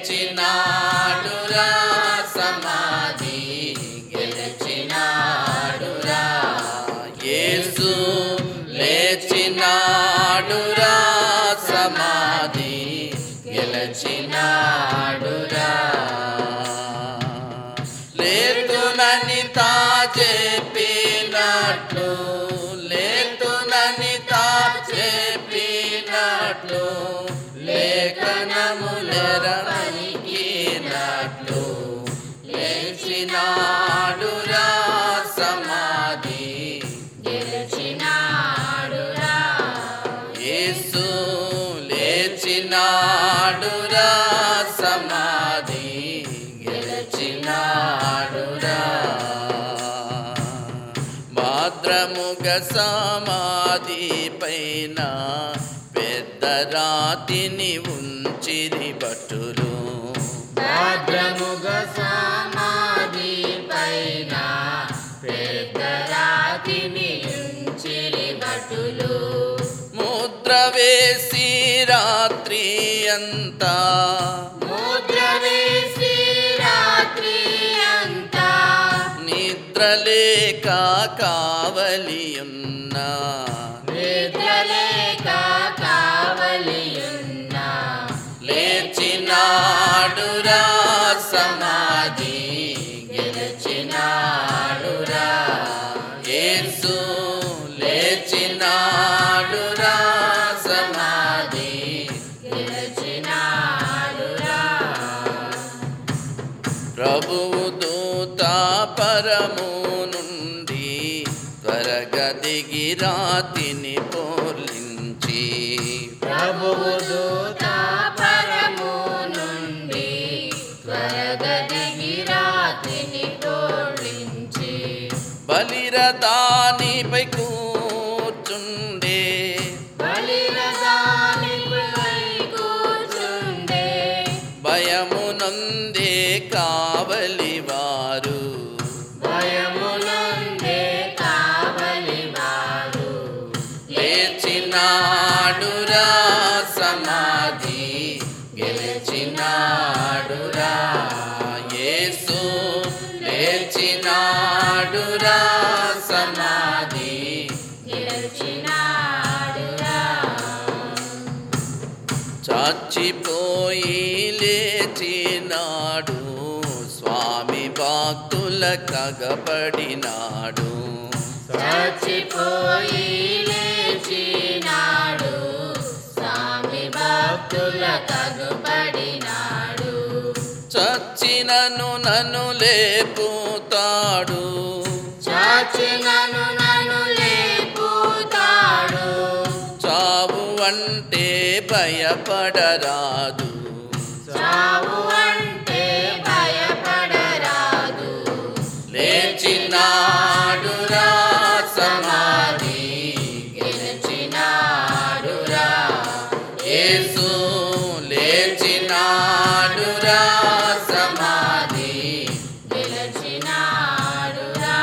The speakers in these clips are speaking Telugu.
లేచినాడురా సమాధి గెలిచినాడురా యేసు లేచినాడురా సమాధి గెలిచినాడురా లేతునని తా చెప్పినట్లు లేతునని తా చెప్పినట్లు లేఖనములెరవనికినట్లు లేచినాడురా సమాధి గెలిచినాడురా యేసు లేచినాడురా సమాధి గెలిచినాడురా భాద్రముగ సమాధి పైన పెద్ద రాతిని ఉంచిరి భటులు భద్రముగ సమాధి పైన పెద్ద రాతిని ఉంచిరి భటులు ముద్ర వేసి రాత్రి అంతా ముద్ర వేసి రాత్రి అంతా నిద్రలేక కావలియున్నా నిద్రలేక కావలియున్నా లేచినాడురా సమాధి గెలిచినాడురా యేసు లేచినాడురా సమాధి గెలిచినాడురా ప్రభువు దూత పరము నుండి త్వరగా దిగి రాతిని పోలించి ప్రభువు దూత పరము నుండి త్వరగా దిగి రాత్రిని తోడించి బలిరదానిపై కూర్చుండే బలిరదానిపై కూర్చుండే భయము నందే కావలివారు భయమునందే కావలివారు లేచినాడురా సమాధి గెలిచినాడురా యేసు లేచినాడురా సమాధి గెలిచినాడురా చచ్చిపోయి లేచినాడు స్వామి భక్తుల కగపడినాడు చచ్చిపోయి లేచినాడు స్వామి భక్తుల తగుపడినాడు చచ్చినను నన్ను లేపుతాడు చాచినను నన్ను లేపుతాడు చావు అంటే భయపడరాదు చావు అంటే భయపడరాదు లేచినాడురా సమాధి గెలిచినాడురా యేసు లేచినాడురా సమాధి గెలిచినాడురా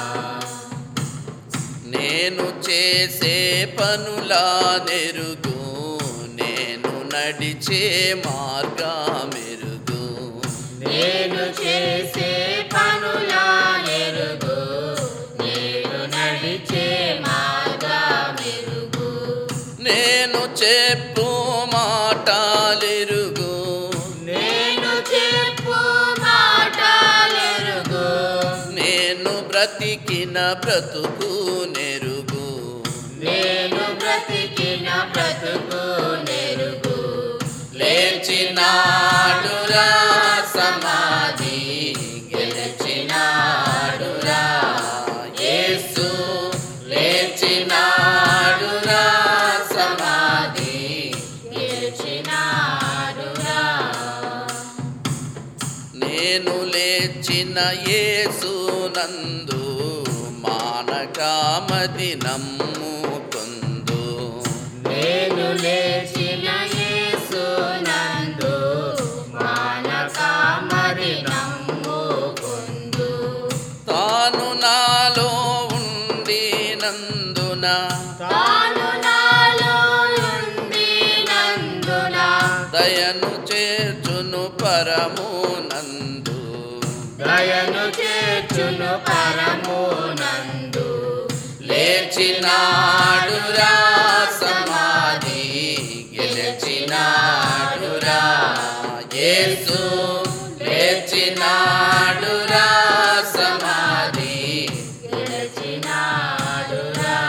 నేను చేసే పనులా నెరుగు నేను నడిచే మార్గమెరుగు నేను చేసే పనుల ఎరుగు నేను నడిచే మార్గమెరుగు నేను చెప్పు మాటలెరుగు నేను చెప్పు మాటలెరుగు నేను బ్రతికిన బ్రతుకు నెరుగు నేను బ్రతికిన బ్రతుకు నెరుగు లేచినాడురా సమాధి గెలిచినాడురా యేసు లేచినాడురా సమాధి గెలిచినాడురా నేను లేచిన యేసు నందు మానకామది నమ్ముకుందు నేను లేచిన యేసు నందు మానక మరి నమ్ముకుందు తాను నాలో ఉండినందున తాను నాలో ఉండి నందున దయను చేర్చు చేర్చును పరమునందు దయను చేర్చును పరమునందు లేచినాడురా సమాధి గెలిచినాడురా యేసు లేచినాడురా సమాధి గెలిచినాడురా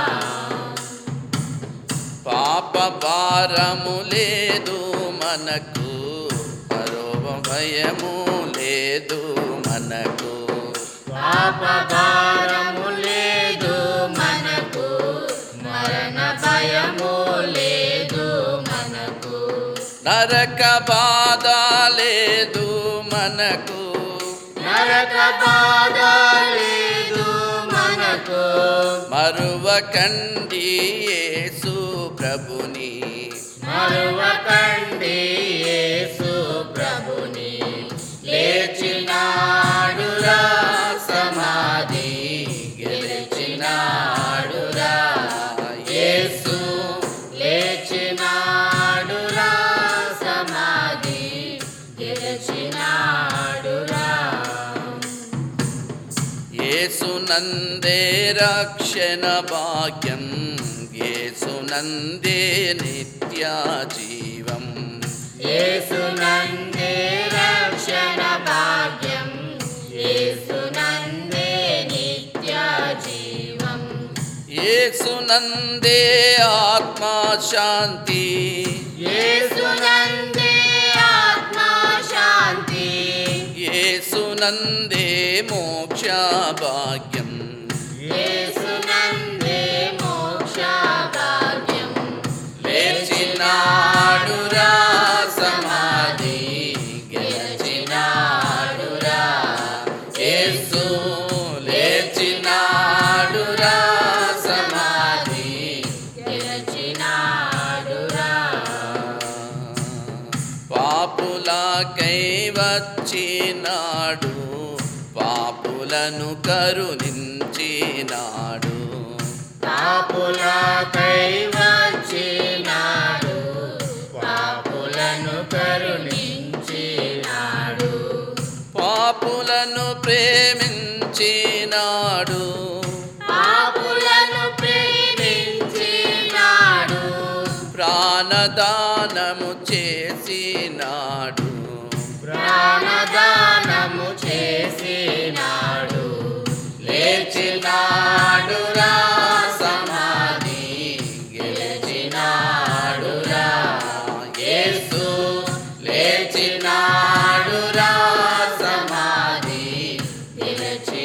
పాప భారము లేదు మనకు పరోవ భయము లేదు మనకు పాప భారము లేదు మనకు మరణ భయము లేదు మనకు నరక బాధ లేదు మనకు నరక బాధ లేదు మనకు మరువకండి యేసు ప్రభుని మరువకండి యేసు ప్రభుని లేచినాడురా సమాధి గెలిచినాడురా యేసు లేచినాడురా సమాధి గెలిచినాడురా యేసునందే రక్షణ భాగ్యం యేసునందే నిత్య జీవం యేసునందే రక్షణ భాగ్యం యేసునందే నిత్య జీవం యేసునందే ఆత్మా శాంతి యేసునందే ఆత్మా శాంతి యేసునందే మోక్ష భాగ్యం యేసునందే మోక్ష భాగ్యం లేచినాడురా సమాధి గెలిచినాడురా యేసు లేచినాడురా సమాధి గెలిచినాడురా పాపులకై వచ్చినాడు పాపులను కరుణించినాడు పాపులకై వచ్చినాడు పాపులను కరుణించినాడు పాపులను ప్రేమించినాడు పాపులను ప్రేమించినాడు ప్రాణదానము చేసినాడు ప్రాణదానము చేసినాడు లేచినాడురా సమాధి గెలిచినాడురా యేసు లేచినాడురా సమాధి గెలిచి